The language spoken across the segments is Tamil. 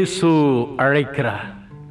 இயேசு அழைக்கிறார்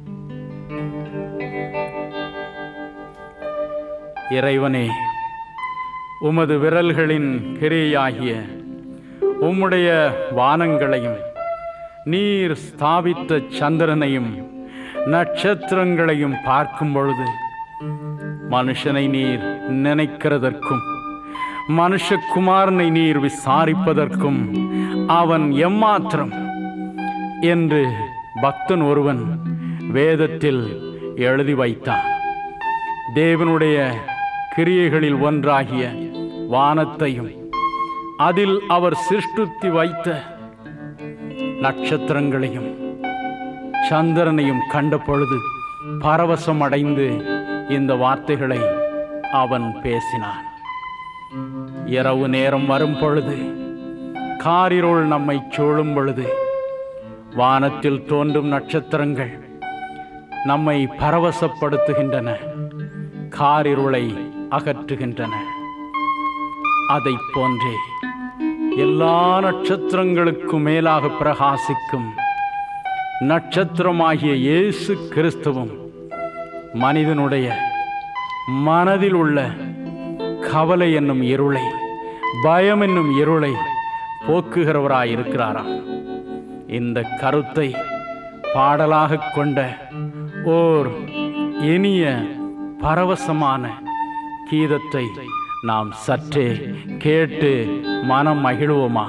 இறைவனே உமது விரல்களின் கிரியாகிய உம்முடைய வானங்களையும் நீர் ஸ்தாபித்த சந்திரனையும் நட்சத்திரங்களையும் பார்க்கும் பொழுது மனுஷனை நீர் நினைக்கிறதற்கும் மனுஷகுமாரனை நீர் விசாரிப்பதற்கும் அவன் எம்மாத்திரம் என்று பக்தன் ஒருவன் வேதத்தில் எழுதி வைத்தான் தேவனுடைய கிரியைகளில் ஒன்றாகிய வானத்தையும் அதில் அவர் சிருஷ்டித்து வைத்த நட்சத்திரங்களையும் சந்திரனையும் கண்ட பொழுது பரவசம் அடைந்து இந்த வார்த்தைகளை அவன் பேசினான் இரவு நேரம் வரும் பொழுது காரிருள் நம்மை சூழும் பொழுது வானத்தில் தோன்றும் நட்சத்திரங்கள் நம்மை பரவசப்படுத்துகின்றன காரிருளை அகற்றுகின்றன அதைப் போன்றே எல்லா நட்சத்திரங்களுக்கும் மேலாக பிரகாசிக்கும் நட்சத்திரமாகிய இயேசு கிறிஸ்துவும் மனிதனுடைய மனதில் உள்ள கவலை என்னும் இருளை பயம் என்னும் இருளை போக்குகிறவராயிருக்கிறாராம் இந்த கருத்தை பாடலாக கொண்ட ஓர் இனிய பரவசமான கீதத்தை நாம் சற்றே கேட்டு மனம் மகிழ்வோமா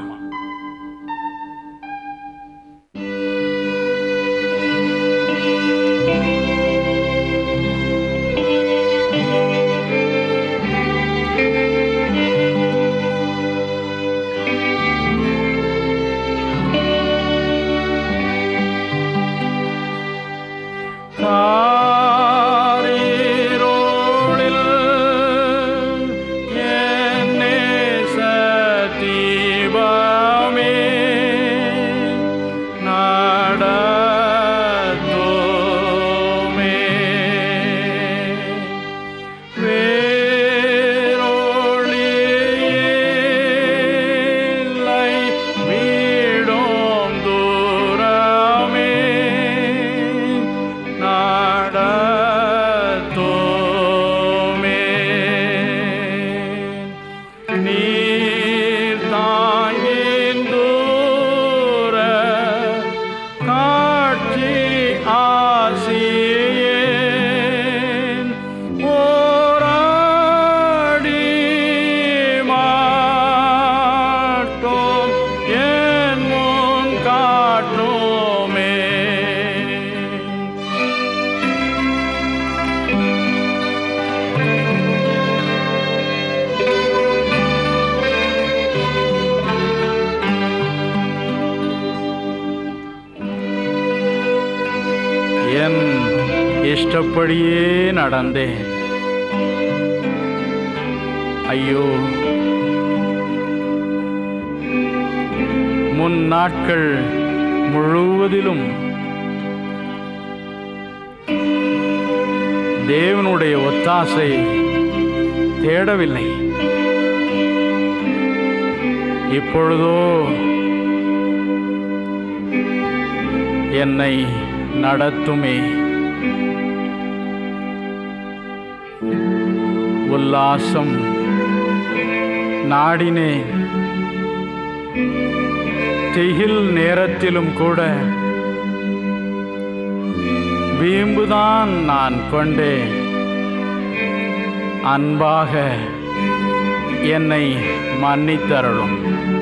காரிருளில் என் நேச தீபமே நடத்துமே. வேறொளியில்லை வீடும் தூரமே நடத்துமே. நீர் தாங்கின் தூர காட்சி ஆசியேன் போராடி மாட்டோம் என் முன் காட்டுமே என் இஷ்டப்படியே நடந்தேன் ஐயோ முன் நாட்கள் முழுவதிலும் தேவனுடைய ஒத்தாசை தேடவில்லை இப்பொழுதோ என்னை நடத்துமே உல்லாசம் நாடினேன் திகில் நேரத்திலும் கூட வீம்புதான் நான் கொண்டேன் அன்பாக என்னை மன்னித்தருளும்